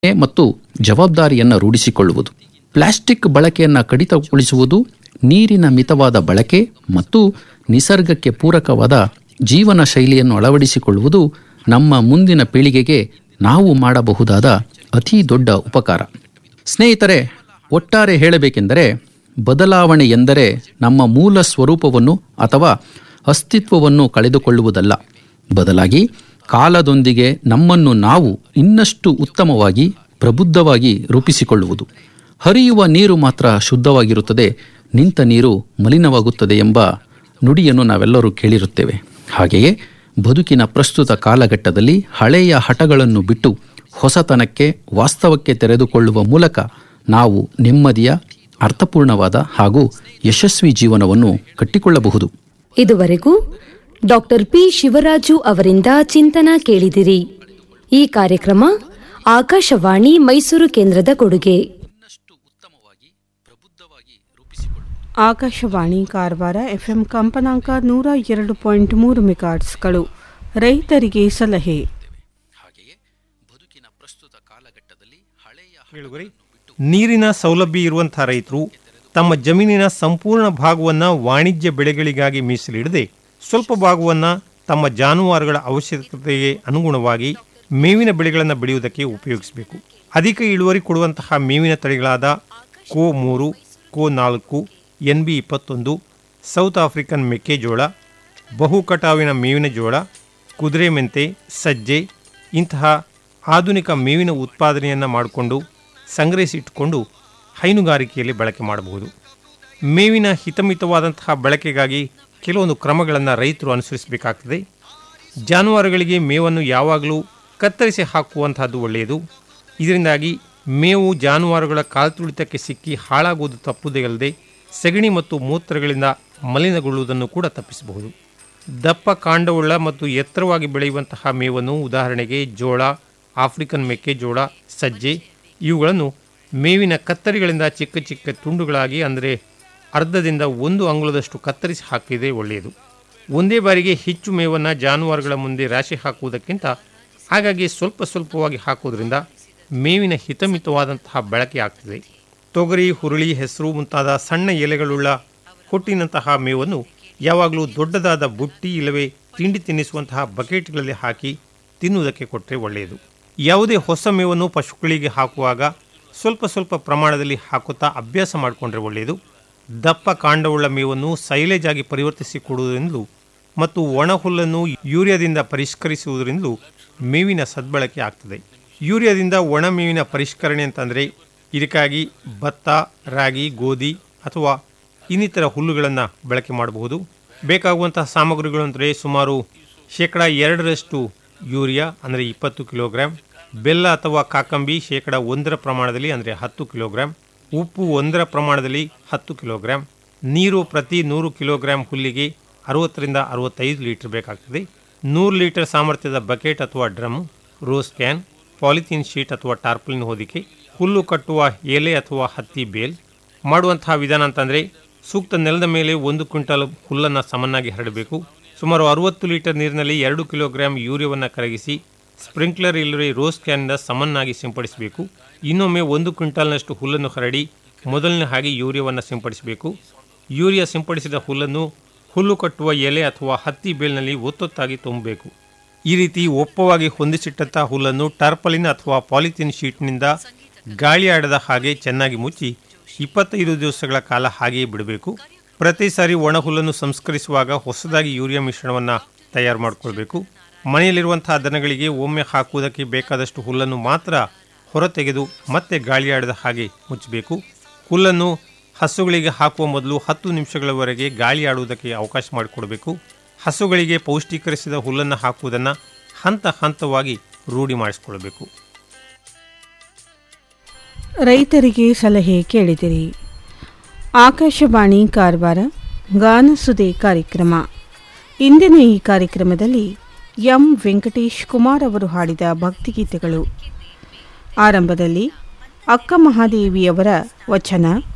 ಮತ್ತು ಜವಾಬ್ದಾರಿಯನ್ನು ರೂಢಿಸಿಕೊಳ್ಳುವುದು ಪ್ಲಾಸ್ಟಿಕ್ ಬಳಕೆಯನ್ನು ಕಡಿತಗೊಳಿಸುವುದು ನೀರಿನ ಮಿತವಾದ ಬಳಕೆ ಮತ್ತು ನಿಸರ್ಗಕ್ಕೆ ಪೂರಕವಾದ ಜೀವನ ಶೈಲಿಯನ್ನು ಅಳವಡಿಸಿಕೊಳ್ಳುವುದು ನಮ್ಮ ಮುಂದಿನ ಪೀಳಿಗೆಗೆ ನಾವು ಮಾಡಬಹುದಾದ ಅತಿ ದೊಡ್ಡ ಉಪಕಾರ ಸ್ನೇಹಿತರೆ ಒಟ್ಟಾರೆ ಹೇಳಬೇಕೆಂದರೆ ಬದಲಾವಣೆ ಎಂದರೆ ನಮ್ಮ ಮೂಲ ಸ್ವರೂಪವನ್ನು ಅಥವಾ ಅಸ್ತಿತ್ವವನ್ನು ಕಳೆದುಕೊಳ್ಳುವುದಲ್ಲ ಬದಲಾಗಿ ಕಾಲದೊಂದಿಗೆ ನಮ್ಮನ್ನು ನಾವು ಇನ್ನಷ್ಟು ಉತ್ತಮವಾಗಿ ಪ್ರಬುದ್ಧವಾಗಿ ರೂಪಿಸಿಕೊಳ್ಳುವುದು ಹರಿಯುವ ನೀರು ಮಾತ್ರ ಶುದ್ಧವಾಗಿರುತ್ತದೆ ನಿಂತ ನೀರು ಮಲಿನವಾಗುತ್ತದೆ ಎಂಬ ನುಡಿಯನ್ನು ನಾವೆಲ್ಲರೂ ಕೇಳಿರುತ್ತೇವೆ ಹಾಗೆಯೇ ಬದುಕಿನ ಪ್ರಸ್ತುತ ಕಾಲಘಟ್ಟದಲ್ಲಿ ಹಳೆಯ ಹಠಗಳನ್ನು ಬಿಟ್ಟು ಹೊಸತನಕ್ಕೆ ವಾಸ್ತವಕ್ಕೆ ತೆರೆದುಕೊಳ್ಳುವ ಮೂಲಕ ನಾವು ನೆಮ್ಮದಿಯ ಅರ್ಥಪೂರ್ಣವಾದ ಹಾಗೂ ಯಶಸ್ವಿ ಜೀವನವನ್ನು ಕಟ್ಟಿಕೊಳ್ಳಬಹುದು ಇದುವರೆಗೂ ಡಾಕ್ಟರ್ ಪಿ ಶಿವರಾಜು ಅವರಿಂದ ಚಿಂತನ ಕೇಳಿದಿರಿ ಈ ಕಾರ್ಯಕ್ರಮ ಆಕಾಶವಾಣಿ ಮೈಸೂರು ಕೇಂದ್ರದ ಕೊಡುಗೆ ಆಕಾಶವಾಣಿ ಕಾರವಾರ ಎಫ್ಎಂ ಕಂಪನಾಂಕ ನೂರ ಎರಡು ಪಾಯಿಂಟ್ ಮೂರು ಮೆಗಾಟ್ಸ್ಗಳು ರೈತರಿಗೆ ಸಲಹೆ ಕೇಳುಗರೆ ನೀರಿನ ಸೌಲಭ್ಯ ಇರುವಂತಹ ರೈತರು ತಮ್ಮ ಜಮೀನಿನ ಸಂಪೂರ್ಣ ಭಾಗವನ್ನು ವಾಣಿಜ್ಯ ಬೆಳೆಗಳಿಗಾಗಿ ಮೀಸಲಿಡದೆ ಸ್ವಲ್ಪ ಭಾಗವನ್ನು ತಮ್ಮ ಜಾನುವಾರುಗಳ ಅವಶ್ಯಕತೆಗೆ ಅನುಗುಣವಾಗಿ ಮೇವಿನ ಬೆಳೆಗಳನ್ನು ಬೆಳೆಯುವುದಕ್ಕೆ ಉಪಯೋಗಿಸಬೇಕು ಅಧಿಕ ಇಳುವರಿ ಕೊಡುವಂತಹ ಮೇವಿನ ತಳಿಗಳಾದ ಕೋ ಮೂರು ಕೋ ನಾಲ್ಕು ಎನ್ ಬಿ ಇಪ್ಪತ್ತೊಂದು ಸೌತ್ ಆಫ್ರಿಕನ್ ಮೆಕ್ಕೆಜೋಳ ಬಹು ಕಟಾವಿನ ಮೇವಿನ ಜೋಳ ಕುದುರೆ ಮೆಂತೆ ಸಜ್ಜೆ ಇಂತಹ ಆಧುನಿಕ ಮೇವಿನ ಉತ್ಪಾದನೆಯನ್ನು ಮಾಡಿಕೊಂಡು ಸಂಗ್ರಹಿಸಿಟ್ಟುಕೊಂಡು ಹೈನುಗಾರಿಕೆಯಲ್ಲಿ ಬಳಕೆ ಮಾಡಬಹುದು ಮೇವಿನ ಹಿತಮಿತವಾದಂತಹ ಬಳಕೆಗಾಗಿ ಕೆಲವೊಂದು ಕ್ರಮಗಳನ್ನು ರೈತರು ಅನುಸರಿಸಬೇಕಾಗ್ತದೆ ಜಾನುವಾರುಗಳಿಗೆ ಮೇವನ್ನು ಯಾವಾಗಲೂ ಕತ್ತರಿಸಿ ಹಾಕುವಂತಹದ್ದು ಒಳ್ಳೆಯದು ಇದರಿಂದಾಗಿ ಮೇವು ಜಾನುವಾರುಗಳ ಕಾಲ್ತುಳಿತಕ್ಕೆ ಸಿಕ್ಕಿ ಹಾಳಾಗುವುದು ತಪ್ಪುದೇ ಅಲ್ಲದೆ ಸಗಣಿ ಮತ್ತು ಮೂತ್ರಗಳಿಂದ ಮಲಿನಗೊಳ್ಳುವುದನ್ನು ಕೂಡ ತಪ್ಪಿಸಬಹುದು ದಪ್ಪ ಕಾಂಡವುಳ್ಳ ಮತ್ತು ಎತ್ತರವಾಗಿ ಬೆಳೆಯುವಂತಹ ಮೇವನ್ನು ಉದಾಹರಣೆಗೆ ಜೋಳ ಆಫ್ರಿಕನ್ ಮೆಕ್ಕೆಜೋಳ ಸಜ್ಜೆ ಇವುಗಳನ್ನು ಮೇವಿನ ಕತ್ತರಿಗಳಿಂದ ಚಿಕ್ಕ ಚಿಕ್ಕ ತುಂಡುಗಳಾಗಿ ಅಂದರೆ ಅರ್ಧದಿಂದ ಒಂದು ಅಂಗುಲದಷ್ಟು ಕತ್ತರಿಸಿ ಹಾಕಿದರೆ ಒಳ್ಳೆಯದು ಒಂದೇ ಬಾರಿಗೆ ಹೆಚ್ಚು ಮೇವನ್ನು ಜಾನುವಾರುಗಳ ಮುಂದೆ ರಾಶಿ ಹಾಕುವುದಕ್ಕಿಂತ ಹಾಗಾಗಿ ಸ್ವಲ್ಪ ಸ್ವಲ್ಪವಾಗಿ ಹಾಕುವುದರಿಂದ ಮೇವಿನ ಹಿತಮಿತವಾದಂತಹ ಬಳಕೆ ಆಗ್ತದೆ ತೊಗರಿ ಹುರುಳಿ ಹೆಸರು ಮುಂತಾದ ಸಣ್ಣ ಎಲೆಗಳುಳ್ಳ ಹೊಟ್ಟಿನಂತಹ ಮೇವನ್ನು ಯಾವಾಗಲೂ ದೊಡ್ಡದಾದ ಬುಟ್ಟಿ ಇಲ್ಲವೇ ತಿಂಡಿ ತಿನ್ನಿಸುವಂತಹ ಬಕೆಟ್ಗಳಲ್ಲಿ ಹಾಕಿ ತಿನ್ನುವುದಕ್ಕೆ ಕೊಟ್ಟರೆ ಒಳ್ಳೆಯದು ಯಾವುದೇ ಹೊಸ ಮೇವನ್ನು ಪಶುಗಳಿಗೆ ಹಾಕುವಾಗ ಸ್ವಲ್ಪ ಸ್ವಲ್ಪ ಪ್ರಮಾಣದಲ್ಲಿ ಹಾಕುತ್ತಾ ಅಭ್ಯಾಸ ಮಾಡಿಕೊಂಡ್ರೆ ಒಳ್ಳೆಯದು ದಪ್ಪ ಕಾಂಡವುಳ್ಳ ಮೇವನ್ನು ಸೈಲೇಜ್ ಆಗಿ ಪರಿವರ್ತಿಸಿ ಕೊಡುವುದರಿಂದಲೂ ಮತ್ತು ಒಣ ಹುಲ್ಲನ್ನು ಯೂರಿಯಾದಿಂದ ಪರಿಷ್ಕರಿಸುವುದರಿಂದಲೂ ಮೇವಿನ ಸದ್ಬಳಕೆ ಆಗ್ತದೆ ಯೂರಿಯಾದಿಂದ ಒಣ ಮೇವಿನ ಪರಿಷ್ಕರಣೆ ಅಂತಂದರೆ ಇದಕ್ಕಾಗಿ ಭತ್ತ ರಾಗಿ ಗೋಧಿ ಅಥವಾ ಇನ್ನಿತರ ಹುಲ್ಲುಗಳನ್ನು ಬಳಕೆ ಮಾಡಬಹುದು ಬೇಕಾಗುವಂತಹ ಸಾಮಗ್ರಿಗಳು ಅಂದರೆ ಸುಮಾರು ಶೇಕಡ ಎರಡರಷ್ಟು ಯೂರಿಯಾ ಅಂದರೆ ಇಪ್ಪತ್ತು ಕಿಲೋಗ್ರಾಮ್ ಬೆಲ್ಲ ಅಥವಾ ಕಾಕಂಬಿ ಶೇಕಡ ಒಂದರ ಪ್ರಮಾಣದಲ್ಲಿ ಅಂದರೆ ಹತ್ತು ಕಿಲೋಗ್ರಾಮ್ ಉಪ್ಪು ಒಂದರ ಪ್ರಮಾಣದಲ್ಲಿ ಹತ್ತು ಕಿಲೋಗ್ರಾಮ್ ನೀರು ಪ್ರತಿ ನೂರು ಕಿಲೋಗ್ರಾಮ್ ಹುಲ್ಲಿಗೆ ಅರವತ್ತರಿಂದ ಅರವತ್ತೈದು ಲೀಟರ್ ಬೇಕಾಗ್ತದೆ ನೂರು ಲೀಟರ್ ಸಾಮರ್ಥ್ಯದ ಬಕೆಟ್ ಅಥವಾ drum rose can polythene sheet ಅಥವಾ ಟಾರ್ಪಲಿನ್ ಹೊದಿಕೆ ಹುಲ್ಲು ಕಟ್ಟುವ ಎಲೆ ಅಥವಾ ಹತ್ತಿ ಬೇಲ್ ಮಾಡುವಂತಹ ವಿಧಾನ ಅಂತಂದರೆ ಸೂಕ್ತ ನೆಲದ ಮೇಲೆ ಒಂದು ಕ್ವಿಂಟಲ್ ಹುಲ್ಲನ್ನು ಸಮನಾಗಿ ಹರಡಬೇಕು ಸುಮಾರು ಅರುವತ್ತು ಲೀಟರ್ ನೀರಿನಲ್ಲಿ ಎರಡು ಕಿಲೋಗ್ರಾಂ ಯೂರಿಯಾವನ್ನು ಕರಗಿಸಿ ಸ್ಪ್ರಿಂಕ್ಲರ್ ಇಲ್ಲವೇ ರೋಸ್ ಕ್ಯಾನಿಂದ ಸಮನಾಗಿ ಸಿಂಪಡಿಸಬೇಕು ಇನ್ನೊಮ್ಮೆ ಒಂದು ಕ್ವಿಂಟಾಲ್ನಷ್ಟು ಹುಲ್ಲನ್ನು ಹರಡಿ ಮೊದಲನೇ ಹಾಗೆ ಯೂರಿಯಾವನ್ನು ಸಿಂಪಡಿಸಬೇಕು ಯೂರಿಯಾ ಸಿಂಪಡಿಸಿದ ಹುಲ್ಲನ್ನು ಹುಲ್ಲು ಕಟ್ಟುವ ಎಲೆ ಅಥವಾ ಹತ್ತಿ ಬೇಲ್ನಲ್ಲಿ ಒತ್ತೊತ್ತಾಗಿ ತುಂಬಬೇಕು ಈ ರೀತಿ ಒಪ್ಪವಾಗಿ ಹೊಂದಿಸಿಟ್ಟಂಥ ಹುಲ್ಲನ್ನು ಟರ್ಪಲಿನ್ ಅಥವಾ ಪಾಲಿಥೀನ್ ಶೀಟ್ನಿಂದ ಗಾಳಿ ಆಡದ ಹಾಗೆ ಚೆನ್ನಾಗಿ ಮುಚ್ಚಿ ಇಪ್ಪತ್ತೈದು ದಿವಸಗಳ ಕಾಲ ಹಾಗೆಯೇ ಬಿಡಬೇಕು ಪ್ರತಿ ಸಾರಿ ಒಣ ಹುಲ್ಲನ್ನು ಸಂಸ್ಕರಿಸುವಾಗ ಹೊಸದಾಗಿ ಯೂರಿಯಾ ಮಿಶ್ರಣವನ್ನು ತಯಾರು ಮಾಡಿಕೊಳ್ಬೇಕು ಮನೆಯಲ್ಲಿರುವಂತಹ ದನಗಳಿಗೆ ಒಮ್ಮೆ ಹಾಕುವುದಕ್ಕೆ ಬೇಕಾದಷ್ಟು ಹುಲ್ಲನ್ನು ಮಾತ್ರ ಹೊರತೆಗೆದು ಮತ್ತೆ ಗಾಳಿ ಆಡದ ಹಾಗೆ ಮುಚ್ಚಬೇಕು ಹುಲ್ಲನ್ನು ಹಸುಗಳಿಗೆ ಹಾಕುವ ಮೊದಲು ಹತ್ತು ನಿಮಿಷಗಳವರೆಗೆ ಗಾಳಿ ಆಡುವುದಕ್ಕೆ ಅವಕಾಶ ಮಾಡಿಕೊಡಬೇಕು ಹಸುಗಳಿಗೆ ಪೌಷ್ಟೀಕರಿಸಿದ ಹುಲ್ಲನ್ನು ಹಾಕುವುದನ್ನು ಹಂತ ಹಂತವಾಗಿ ರೂಢಿ ಮಾಡಿಸಿಕೊಳ್ಬೇಕು ರೈತರಿಗೆ ಸಲಹೆ ಕೇಳಿದಿರಿ ಆಕಾಶವಾಣಿ ಕಾರವಾರ ಗಾನಸುದೆ ಕಾರ್ಯಕ್ರಮ ಇಂದಿನ ಈ ಕಾರ್ಯಕ್ರಮದಲ್ಲಿ ಎಂ ವೆಂಕಟೇಶ್ ಕುಮಾರ್ ಅವರು ಹಾಡಿದ ಭಕ್ತಿಗೀತೆಗಳು ಆರಂಭದಲ್ಲಿ ಅಕ್ಕ ಮಹಾದೇವಿಯವರ ವಚನ